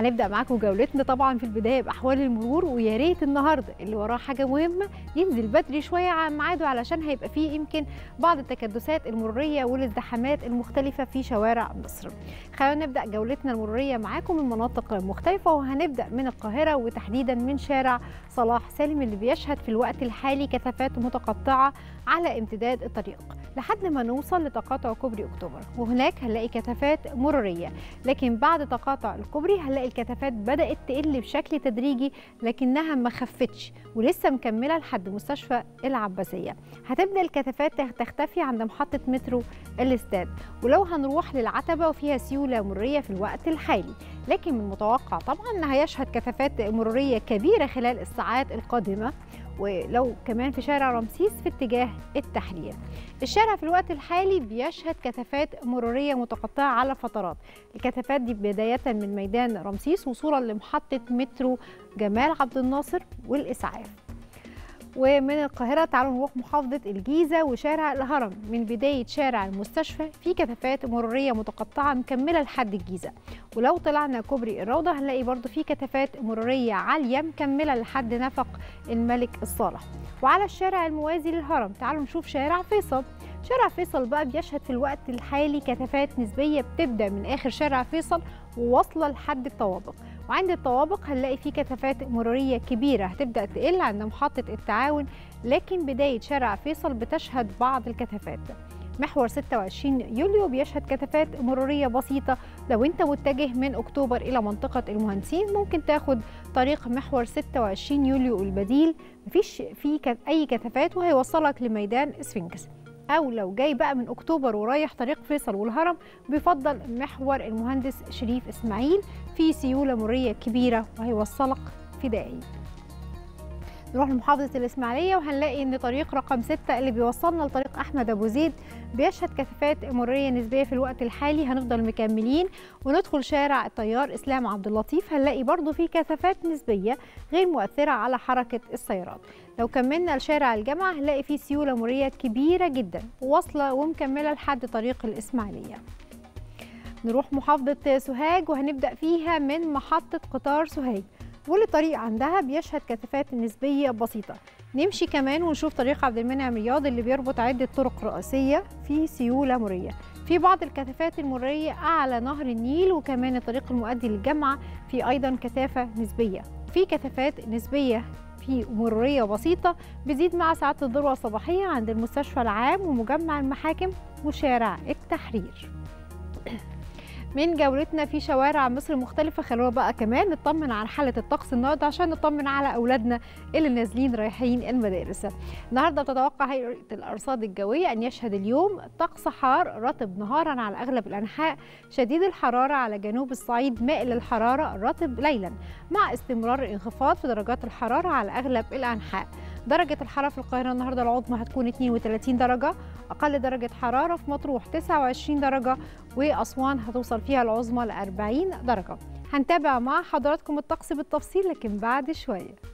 هنبدا معاكم جولتنا طبعا في البدايه باحوال المرور ويا ريت النهارده اللي وراه حاجه مهمه ينزل بدري شويه عن ميعاده علشان هيبقى فيه يمكن بعض التكدسات المروريه والازدحامات المختلفه في شوارع مصر. خلينا نبدا جولتنا المروريه معاكم من مناطق مختلفه وهنبدا من القاهره وتحديدا من شارع صلاح سالم اللي بيشهد في الوقت الحالي كثافات متقطعه على امتداد الطريق لحد ما نوصل لتقاطع كوبري اكتوبر وهناك هنلاقي كثافات مروريه لكن بعد تقاطع الكوبري هنلاقي الكثافات بدات تقل بشكل تدريجي لكنها ما خفتش ولسه مكمله لحد مستشفى العباسيه هتبدا الكثافات تختفي عند محطه مترو الاستاد ولو هنروح للعتبه وفيها سيوله مروريه في الوقت الحالي لكن من المتوقع طبعا انها يشهد كثافات مروريه كبيره خلال الساعات القادمه ولو كمان في شارع رمسيس في اتجاه التحرير الشارع في الوقت الحالي بيشهد كثافات مرورية متقطعة على فترات الكثافات دي بداية من ميدان رمسيس وصولا لمحطة مترو جمال عبد الناصر والإسعاف ومن القاهرة تعالوا نروح محافظة الجيزة وشارع الهرم من بداية شارع المستشفى في كثافات مرورية متقطعة مكملة لحد الجيزة ولو طلعنا كوبري الروضة هنلاقي برضو في كثافات مرورية عالية مكملة لحد نفق الملك الصالح وعلى الشارع الموازي للهرم تعالوا نشوف شارع فيصل شارع فيصل بقى بيشهد في الوقت الحالي كثافات نسبية بتبدأ من آخر شارع فيصل وواصلة لحد الطوابق وعند الطوابق هنلاقي في كثافات مرورية كبيرة هتبدأ تقل عند محطة التعاون لكن بداية شارع فيصل بتشهد بعض الكثافات محور 26 يوليو بيشهد كثافات مرورية بسيطة لو انت متجه من اكتوبر الى منطقة المهندسين ممكن تاخد طريق محور 26 يوليو البديل مفيش فيه اي كثافات وهيوصلك لميدان اسفنكس او لو جاي بقى من اكتوبر ورايح طريق فيصل والهرم بيفضل محور المهندس شريف اسماعيل في سيوله مروريه كبيره وهيوصلك في دقايق نروح لمحافظة الإسماعيلية وهنلاقي إن طريق رقم 6 اللي بيوصلنا لطريق أحمد أبو زيد بيشهد كثافات مرورية نسبية في الوقت الحالي هنفضل مكملين وندخل شارع الطيار إسلام عبد اللطيف هنلاقي برضو في كثافات نسبية غير مؤثرة على حركة السيارات لو كملنا لشارع الجامعة هنلاقي فيه سيولة مرورية كبيرة جدا واصلة ومكملة لحد طريق الإسماعيلية نروح محافظة سوهاج وهنبدأ فيها من محطة قطار سوهاج كل طريق عندها بيشهد كثافات نسبية بسيطة نمشي كمان ونشوف طريق عبد المنعم رياض اللي بيربط عدة طرق رئيسية في سيولة مرية في بعض الكثافات المرية أعلى نهر النيل وكمان الطريق المؤدي للجامعة في أيضا كثافة نسبية في كثافات نسبية في مرورية بسيطة بتزيد مع ساعات الذروة الصباحية عند المستشفى العام ومجمع المحاكم وشارع التحرير من جولتنا في شوارع مصر مختلفة خلونا بقى كمان نطمن على حالة الطقس النهارده عشان نطمن على أولادنا اللي نازلين رايحين المدارس. النهارده تتوقع هيئة الأرصاد الجوية أن يشهد اليوم طقس حار رطب نهارا على أغلب الأنحاء شديد الحرارة على جنوب الصعيد مائل الحرارة رطب ليلا مع استمرار الانخفاض في درجات الحرارة على أغلب الأنحاء. درجة الحرارة في القاهرة النهاردة العظمى هتكون 32 درجة أقل درجة حرارة في مطروح 29 درجة وأسوان هتوصل فيها العظمى ل 40 درجة هنتابع مع حضراتكم الطقس بالتفصيل لكن بعد شوية